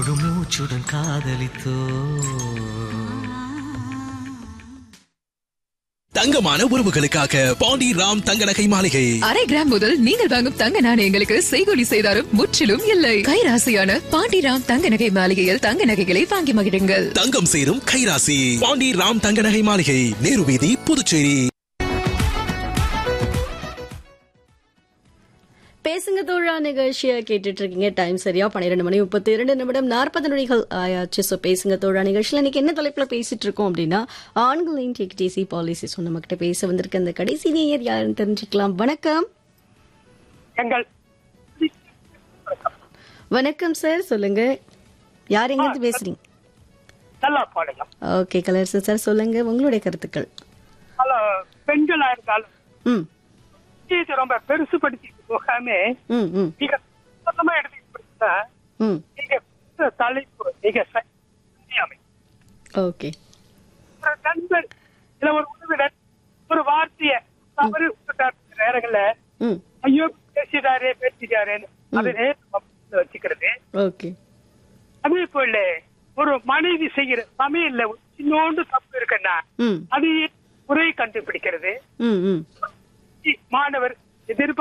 முழு மூச்சுடன் காதலித்தோ தங்கமான உறவுகளுக்காக பாண்டி ராம் தங்க நகை மாளிகை அரை கிராம் முதல் நீங்கள் வாங்கும் தங்க நாணயங்களுக்கு செய்கூலி செய்தாரும் முற்றிலும் இல்லை கைராசியான பாண்டிராம் தங்க நகை மாளிகையில் தங்க நகைகளை வாங்கி மகிழுங்கள் தங்கம் சேரும் கைராசி பாண்டி ராம் தங்க நகை மாளிகை நேரு வீதி புதுச்சேரி பேசுங்க தோழா நிகழ்ச்சியை கேட்டுட்டு இருக்கீங்க டைம் சரியா பன்னிரெண்டு மணி முப்பத்தி இரண்டு நிமிடம் நாற்பது நொடிகள் ஆயாச்சு ஸோ பேசுங்க தோழா நிகழ்ச்சியில் இன்னைக்கு என்ன தலைப்புல பேசிட்டு இருக்கோம் அப்படின்னா ஆண்களின் டிடிசி பாலிசி ஸோ நம்ம கிட்ட பேச வந்திருக்க அந்த கடைசி நேயர் யாருன்னு தெரிஞ்சுக்கலாம் வணக்கம் எங்கள் வணக்கம் சார் சொல்லுங்க யார் எங்கிருந்து பேசுறீங்க நல்லா பாடுங்க ஓகே கலர் சார் சொல்லுங்க உங்களுடைய கருத்துக்கள் பல பெண்களா இருந்தாலும் ம் இது ரொம்ப பெருசுபடுத்திட்டு போகாம ம் ம் மிக சுத்தமா எடுத்துக்கிட்டு போச்சுன்னா ம் மிக பெரிய தலைப்பு மிக சரியாமை ஓகே ஒரு நண்பர் இல்ல ஒரு உறவினர் ஒரு வார்த்தைய தவறு விட்டுட்டார் சில நேரங்கள்ல ம் ஐயோ பேசிட்டாரே பேசிட்டாரேன்னு அதை நேர்ல வச்சுக்கிறது ஓகே அதே போல ஒரு மனைவி செய்கிற சமையல்ல ஒரு சின்னோண்டு தப்பு இருக்குன்னா ம் அது முறை கண்டுபிடிக்கிறது ம் ம் மாணவர் எதிர்பார்ப்பு